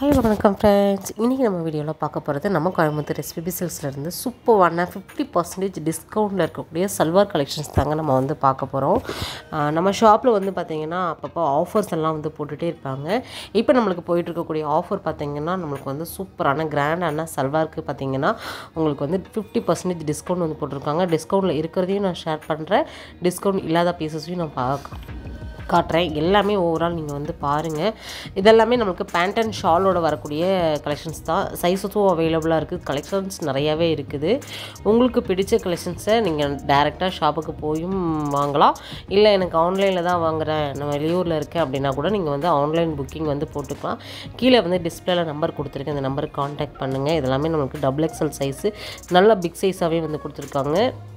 hi வணக்கம் friends இன்றைக்கி நம்ம வீடியோவில் பார்க்க போகிறது நம்ம கோயம்புத்தூர் எஸ்பிபி சில்க்ஸ்லேருந்து சூப்பரான ஃபிஃப்டி பர்சன்டேஜ் டிஸ்கவுண்ட்டில் இருக்கக்கூடிய சல்வார் கலெக்ஷன்ஸ் தாங்க நம்ம வந்து பார்க்க போகிறோம் நம்ம ஷாப்பில் வந்து பார்த்திங்கன்னா அப்பப்போ ஆஃபர்ஸ் எல்லாம் வந்து போட்டுகிட்டே இருப்பாங்க இப்போ நம்மளுக்கு போயிட்டு இருக்கக்கூடிய ஆஃபர் பார்த்திங்கன்னா நம்மளுக்கு வந்து சூப்பரான கிராண்டான சல்வாருக்கு பார்த்திங்கன்னா உங்களுக்கு வந்து ஃபிஃப்டி பர்சன்டேஜ் டிஸ்கவுண்ட் வந்து போட்டிருக்காங்க டிஸ்கவுண்ட்டில் இருக்கிறதையும் நான் ஷேர் பண்ணுறேன் டிஸ்கவுண்ட் இல்லாத பீசஸையும் நான் பார்க்க காட்டுறேன் எல்லாமே ஓவரால் நீங்கள் வந்து பாருங்கள் இதெல்லாமே நமக்கு பேண்ட் அண்ட் ஷாலோட வரக்கூடிய கலெக்ஷன்ஸ் தான் சைஸஸும் அவைலபிளாக இருக்குது கலெக்ஷன்ஸ் நிறையாவே இருக்குது உங்களுக்கு பிடிச்ச கலெக்ஷன்ஸை நீங்கள் டேரெக்டாக ஷாப்புக்கு போயும் வாங்கலாம் இல்லை எனக்கு ஆன்லைனில் தான் வாங்குகிறேன் நான் வெளியூரில் இருக்கேன் அப்படின்னா கூட நீங்கள் வந்து ஆன்லைன் புக்கிங் வந்து போட்டுக்கலாம் கீழே வந்து டிஸ்பிளேல நம்பர் கொடுத்துருக்கேன் இந்த நம்பருக்கு காண்டாக்ட் பண்ணுங்கள் இதெல்லாமே நமக்கு டபுள் எக்ஸல் சைஸு நல்ல பிக் சைஸாகவே வந்து கொடுத்துருக்காங்க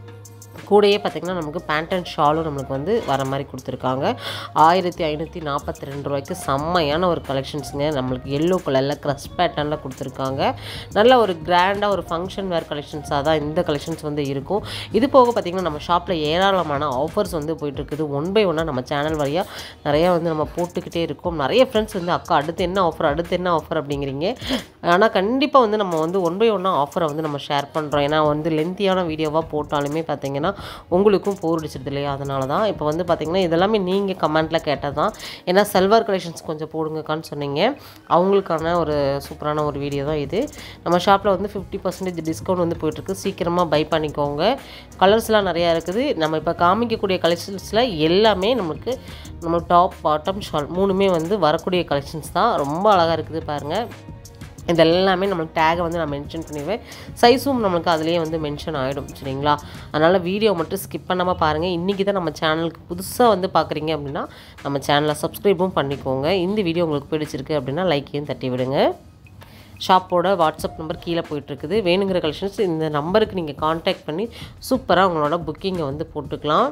கூடயே பார்த்திங்கன்னா நமக்கு பேண்ட் அண்ட் ஷாலும் நம்மளுக்கு வந்து வர மாதிரி கொடுத்துருக்காங்க ஆயிரத்தி ஐநூற்றி நாற்பத்தி ரெண்டு ரூபாய்க்கு செம்மையான ஒரு கலெக்ஷன்ஸுங்க நம்மளுக்கு எல்லோ கலரில் க்ரஷ் பேட்டர்னில் கொடுத்துருக்காங்க நல்ல ஒரு கிராண்டாக ஒரு ஃபங்க்ஷன் வேர் கலெக்ஷன்ஸாக தான் இந்த கலெக்ஷன்ஸ் வந்து இருக்கும் இது போக பார்த்திங்கன்னா நம்ம ஷாப்பில் ஏராளமான ஆஃபர்ஸ் வந்து போயிட்டுருக்குது ஒன் பை ஒன்னாக நம்ம சேனல் வழியாக நிறையா வந்து நம்ம போட்டுக்கிட்டே இருக்கோம் நிறைய ஃப்ரெண்ட்ஸ் வந்து அக்கா அடுத்து என்ன ஆஃபர் அடுத்து என்ன ஆஃபர் அப்படிங்கிறீங்க ஆனால் கண்டிப்பாக வந்து நம்ம வந்து ஒன் பை ஒன்னாக ஆஃபரை வந்து நம்ம ஷேர் பண்ணுறோம் ஏன்னா வந்து லென்த்தியான வீடியோவாக போட்டாலுமே பார்த்திங்கன்னா உங்களுக்கும் போர் அடிச்சிருது இல்லையா அதனால தான் இப்போ வந்து பார்த்திங்கன்னா இதெல்லாமே நீங்கள் கமெண்ட்டில் கேட்டது தான் ஏன்னா செல்வார் கலெக்ஷன்ஸ் கொஞ்சம் போடுங்கக்கான்னு சொன்னீங்க அவங்களுக்கான ஒரு சூப்பரான ஒரு வீடியோ தான் இது நம்ம ஷாப்பில் வந்து ஃபிஃப்டி பர்சன்டேஜ் டிஸ்கவுண்ட் வந்து போயிட்டுருக்கு சீக்கிரமாக பை பண்ணிக்கோங்க கலர்ஸ்லாம் நிறையா இருக்குது நம்ம இப்போ காமிக்கக்கூடிய கலெக்ஷன்ஸில் எல்லாமே நமக்கு நம்ம டாப் பாட்டம் ஷால் மூணுமே வந்து வரக்கூடிய கலெக்ஷன்ஸ் தான் ரொம்ப அழகாக இருக்குது பாருங்கள் இது எல்லாமே நம்மளுக்கு டேகை வந்து நான் மென்ஷன் பண்ணிடுவேன் சைஸும் நம்மளுக்கு அதுலேயே வந்து மென்ஷன் ஆகிடும் சரிங்களா அதனால் வீடியோ மட்டும் ஸ்கிப் பண்ணாமல் பாருங்கள் இன்றைக்கி தான் நம்ம சேனலுக்கு புதுசாக வந்து பார்க்குறீங்க அப்படின்னா நம்ம சேனலை சப்ஸ்கிரைபும் பண்ணிக்கோங்க இந்த வீடியோ உங்களுக்கு பிடிச்சிருக்கு அப்படின்னா லைக்கையும் தட்டி விடுங்க ஷாப்போட வாட்ஸ்அப் நம்பர் கீழே போயிட்டுருக்குது வேணுங்கிற கலெக்ஷன்ஸ் இந்த நம்பருக்கு நீங்கள் காண்டாக்ட் பண்ணி சூப்பராக உங்களோட புக்கிங்கை வந்து போட்டுக்கலாம்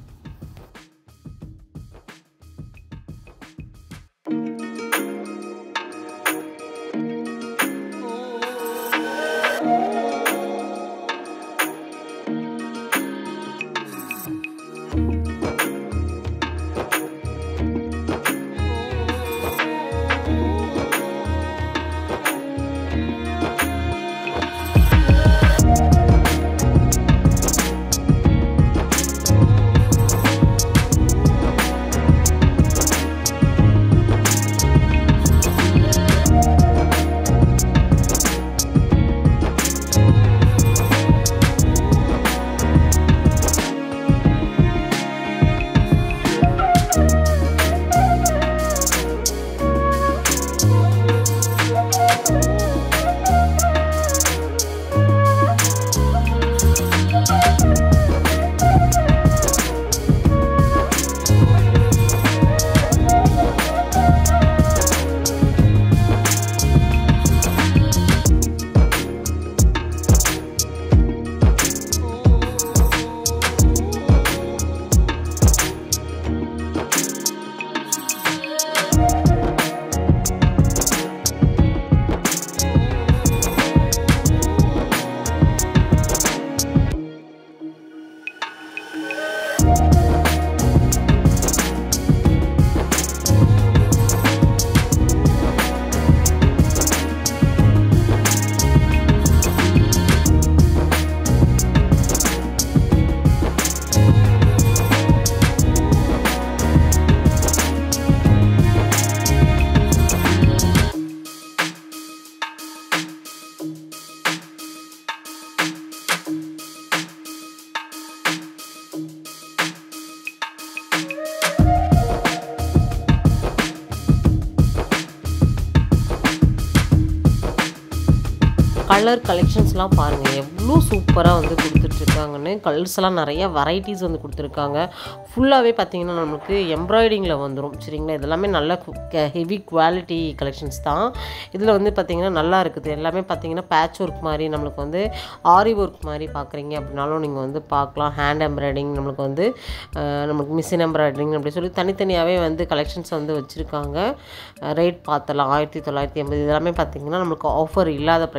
கலர் கலெக்ஷன்ஸ்லாம் பாருங்கள் எவ்வளோ சூப்பராக வந்து கொடுத்துட்ருக்காங்கன்னு கலர்ஸ் எல்லாம் நிறைய வெரைட்டிஸ் வந்து கொடுத்துருக்காங்க ஃபுல்லாகவே பார்த்தீங்கன்னா நம்மளுக்கு எம்ப்ராய்டிங்கில் வந்துடும் சரிங்களா இதெல்லாமே நல்ல ஹெவி குவாலிட்டி கலெக்ஷன்ஸ் தான் இதில் வந்து பார்த்திங்கன்னா நல்லா இருக்குது எல்லாமே பார்த்தீங்கன்னா பேட்ச் ஒர்க் மாதிரி நம்மளுக்கு வந்து ஆரி ஒர்க் மாதிரி பார்க்குறீங்க அப்படின்னாலும் நீங்கள் வந்து பார்க்கலாம் ஹேண்ட் எம்ப்ராய்டிங் நம்மளுக்கு வந்து அஹ், நமக்கு மிஷின் எம்ப்ராய்டிங் அப்படி சொல்லி தனித்தனியாகவே வந்து கலெக்ஷன்ஸ் வந்து வச்சுருக்காங்க ரேட் பார்த்தலாம் ஆயிரத்தி தொள்ளாயிரத்தி எண்பது இதெல்லாமே பார்த்தீங்கன்னா நம்மளுக்கு ஆஃபர் இல்லாத ப்ரைஸஸ் நான்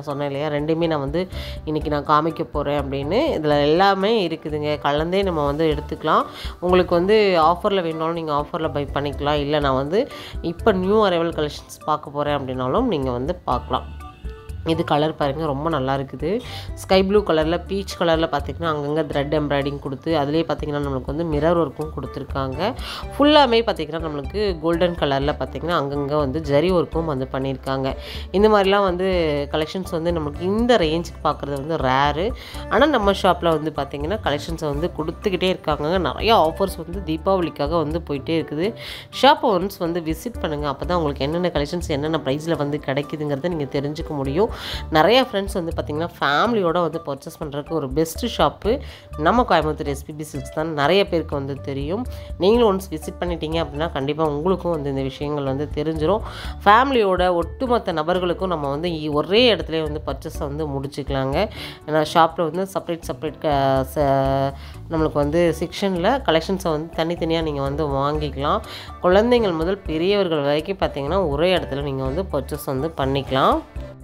நான் சொன்னேன் இல்லையா ரெண்டுமே நான் வந்து இன்றைக்கி நான் காமிக்க போகிறேன் அப்படின்னு இதில் எல்லாமே இருக்குதுங்க கலந்தே நம்ம வந்து எடுத்துக்கலாம் உங்களுக்கு வந்து ஆஃபரில் வேணாலும் நீங்கள் ஆஃபரில் பை பண்ணிக்கலாம் இல்லை நான் வந்து இப்போ நியூ அரைவல் கலெக்ஷன்ஸ் பார்க்க போகிறேன் அப்படின்னாலும் நீங்கள் வந்து பார்க்கலாம் இது கலர் பாருங்கள் ரொம்ப நல்லா இருக்குது ஸ்கை ப்ளூ கலரில் பீச் கலரில் பார்த்திங்கன்னா அங்கங்கே த்ரெட் எம்ப்ராய்டிங் கொடுத்து அதுலேயே பார்த்திங்கன்னா நம்மளுக்கு வந்து மிரர் ஒர்க்கும் கொடுத்துருக்காங்க ஃபுல்லாமே பார்த்திங்கன்னா நம்மளுக்கு கோல்டன் கலரில் பார்த்திங்கன்னா அங்கங்கே வந்து ஜரி ஒர்க்கும் வந்து பண்ணியிருக்காங்க இந்த மாதிரிலாம் வந்து கலெக்ஷன்ஸ் வந்து நம்மளுக்கு இந்த ரேஞ்சுக்கு பார்க்குறது வந்து ரேரு ஆனால் நம்ம ஷாப்பில் வந்து பார்த்திங்கன்னா கலெக்ஷன்ஸை வந்து கொடுத்துக்கிட்டே இருக்காங்க நிறைய ஆஃபர்ஸ் வந்து தீபாவளிக்காக வந்து போயிட்டே இருக்குது ஷாப்பை ஒன்ஸ் வந்து விசிட் பண்ணுங்கள் அப்போ தான் உங்களுக்கு என்னென்ன கலெக்ஷன்ஸ் என்னென்ன ப்ரைஸில் வந்து கிடைக்குதுங்கிறத நீங்கள் தெரிஞ்சுக்க முடியும் நிறைய ஃப்ரெண்ட்ஸ் வந்து பார்த்திங்கன்னா ஃபேமிலியோட வந்து பர்ச்சேஸ் பண்ணுறதுக்கு ஒரு பெஸ்ட்டு ஷாப்பு நம்ம கோயம்புத்தூர் எஸ்பிபி சில்க்ஸ் தான் நிறைய பேருக்கு வந்து தெரியும் நீங்களும் ஒன்ஸ் விசிட் பண்ணிட்டீங்க அப்படின்னா கண்டிப்பாக உங்களுக்கும் வந்து இந்த விஷயங்கள் வந்து தெரிஞ்சிடும் ஃபேமிலியோட ஒட்டுமொத்த நபர்களுக்கும் நம்ம வந்து இ- ஒரே இடத்துல வந்து பர்ச்சேஸை வந்து முடிச்சுக்கலாங்க ஏன்னா ஷாப்பில் வந்து செப்பரேட் செப்பரேட் நம்மளுக்கு வந்து செக்ஷனில் கலெக்ஷன்ஸை வந்து தனித்தனியாக நீங்கள் வந்து வாங்கிக்கலாம் குழந்தைங்கள் முதல் பெரியவர்கள் வரைக்கும் பார்த்தீங்கன்னா ஒரே இடத்துல நீங்கள் வந்து பர்ச்சேஸ் வந்து பண்ணிக்கலாம்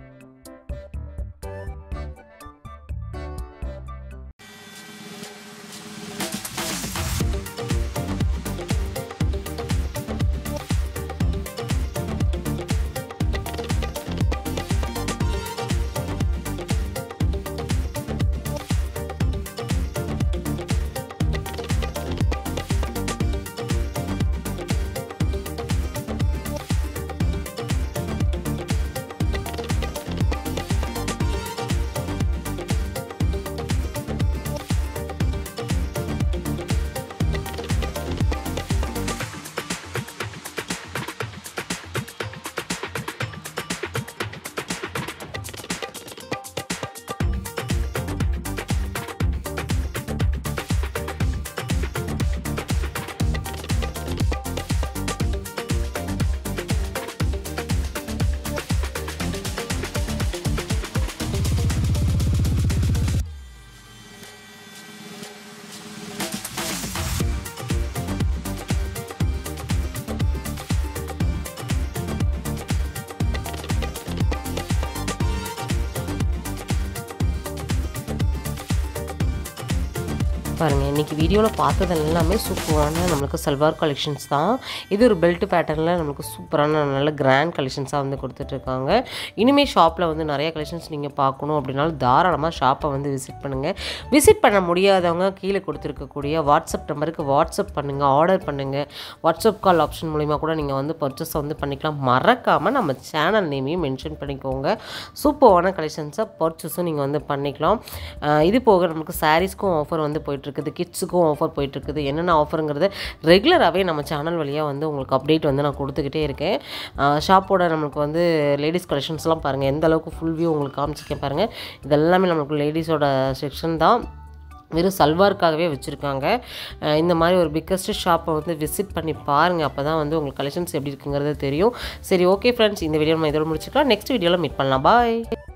பாருங்கள் இன்றைக்கி வீடியோவில் பார்த்தது எல்லாமே சூப்பரான நம்மளுக்கு சல்வார் கலெக்ஷன்ஸ் தான் இது ஒரு பெல்ட் பேட்டர்னில் நம்மளுக்கு சூப்பரான நல்ல கிராண்ட் கலெக்ஷன்ஸாக வந்து கொடுத்துட்ருக்காங்க இனிமேல் ஷாப்பில் வந்து நிறைய கலெக்ஷன்ஸ் நீங்கள் பார்க்கணும் அப்படின்னாலும் தாராளமாக ஷாப்பை வந்து விசிட் பண்ணுங்கள் விசிட் பண்ண முடியாதவங்க கீழே கொடுத்துருக்கக்கூடிய வாட்ஸ்அப் நம்பருக்கு வாட்ஸ்அப் பண்ணுங்கள் ஆர்டர் பண்ணுங்கள் வாட்ஸ்அப் கால் ஆப்ஷன் மூலிமா கூட நீங்கள் வந்து பர்ச்சேஸ் வந்து பண்ணிக்கலாம் மறக்காமல் நம்ம சேனல் நேமையும் மென்ஷன் பண்ணிக்கோங்க சூப்பரான கலெக்ஷன்ஸை பர்ச்சேஸும் நீங்கள் வந்து பண்ணிக்கலாம் அஹ் இது போக நமக்கு சாரீஸ்க்கும் ஆஃபர் வந்து போயிட்டுருக்குது கிட்ஸுக்கும் ஆஃபர் போயிட்டுருக்குது என்னென்ன ஆஃபருங்கிறத ரெகுலராகவே நம்ம சேனல் வழியாக வந்து உங்களுக்கு அப்டேட் வந்து நான் கொடுத்துக்கிட்டே இருக்கேன் ஷாப்போட நம்மளுக்கு வந்து லேடிஸ் கலெக்ஷன்ஸ்லாம் பாருங்கள் எந்த அளவுக்கு ஃபுல் வியூ உங்களுக்கு காமிச்சிருக்கேன் பாருங்கள் இதெல்லாமே நம்மளுக்கு லேடிஸோட செக்ஷன் தான் வெறும் சல்வாருக்காகவே வச்சுருக்காங்க அஹ் இந்த மாதிரி ஒரு பிக்கஸ்ட் ஷாப்பை வந்து விசிட் பண்ணி பாருங்கள் அப்போ தான் வந்து உங்களுக்கு கலெக்ஷன்ஸ் எப்படி இருக்குங்கிறது தெரியும் சரி ஓகே ஃப்ரெண்ட்ஸ் இந்த வீடியோ நம்ம இதோட முடிச்சுக்கலாம் நெக்ஸ்ட் வீடியோவில் மீட் பண்ணலாம் பாய்